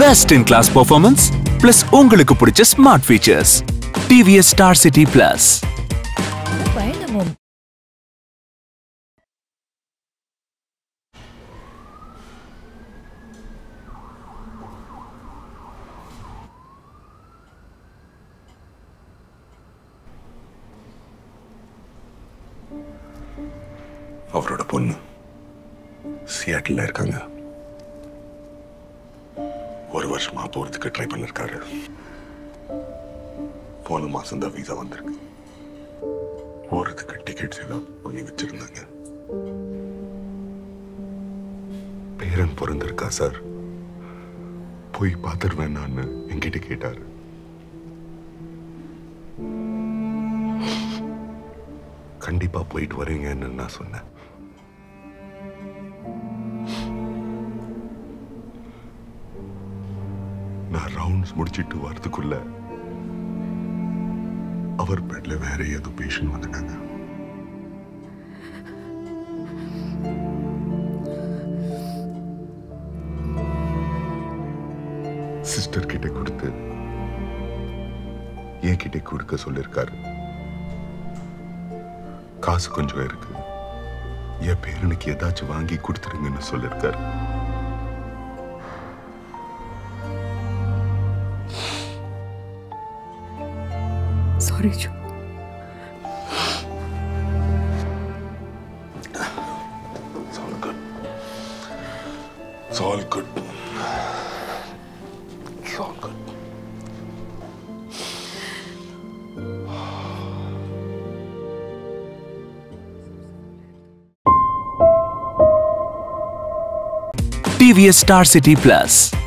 Best in class performance plus உங்களுக்கு பிடிச்ச smart features TVS Star City plus பயணமும் அவரோட பொண்ணு சியாட்டில் இருக்காங்க ஒரு வருஷமா போறதுக்கு ட்ரை பண்ணிருக்காரு போன மாசம் தான் வீசா வந்திருக்கு போறதுக்கு டிக்கெட்ஸ் எல்லாம் பண்ணி வச்சிருந்தாங்க பேரன் பிறந்திருக்கா சார் போய் பார்த்துருவேன்னான்னு என்கிட்ட கேட்டாரு கண்டிப்பா போயிட்டு வரீங்கன்னு நான் சொன்னேன் நான் ரவுண்ட்ஸ் முடிச்சிட்டு வரதுக்குள்ள அவர் பெட்ல வேற ஏதோ பேஷண்ட் வந்துட்டாங்க சிஸ்டர் கிட்ட கொடுத்து என் கிட்ட கொடுக்க சொல்லியிருக்காரு காசு கொஞ்சம் இருக்கு என் பேரனுக்கு ஏதாச்சும் வாங்கி கொடுத்துருங்கன்னு சொல்லியிருக்காரு sorry Joe It's all good. It's all good. It's all good. TVS Star City plus